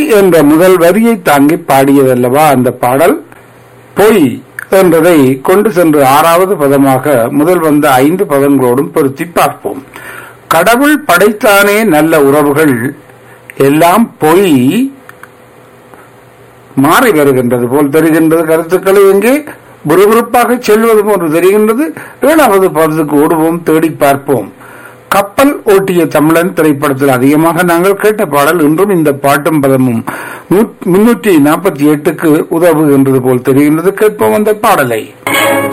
என்ற முதல் வரியை தாங்கி பாடியதல்லவா அந்த பாடல் பொய் என்றதை கொண்டு சென்று ஆறாவது பதமாக முதல் வந்த ஐந்து பதங்களோடும் பொருத்தி பார்ப்போம் கடவுள் படைத்தானே நல்ல உறவுகள் எல்லாம் பொய் மாறி வருகின்றது போல் தெரிகின்றது கருத்துக்களை எங்கே விறுவிறுப்பாக செல்வது போன்று தெரிகின்றது ஏழாவது பதத்துக்கு ஓடுவோம் தேடி பார்ப்போம் கப்பல் ஓட்டிய தமிழன் திரைப்படத்தில் அதிகமாக நாங்கள் கேட்ட பாடல் இன்றும் இந்த பாட்டும் பதமும் முன்னூற்றி நாற்பத்தி எட்டுக்கு உதவுகின்றது போல் தெரிகின்றது கேட்போம் அந்த பாடலை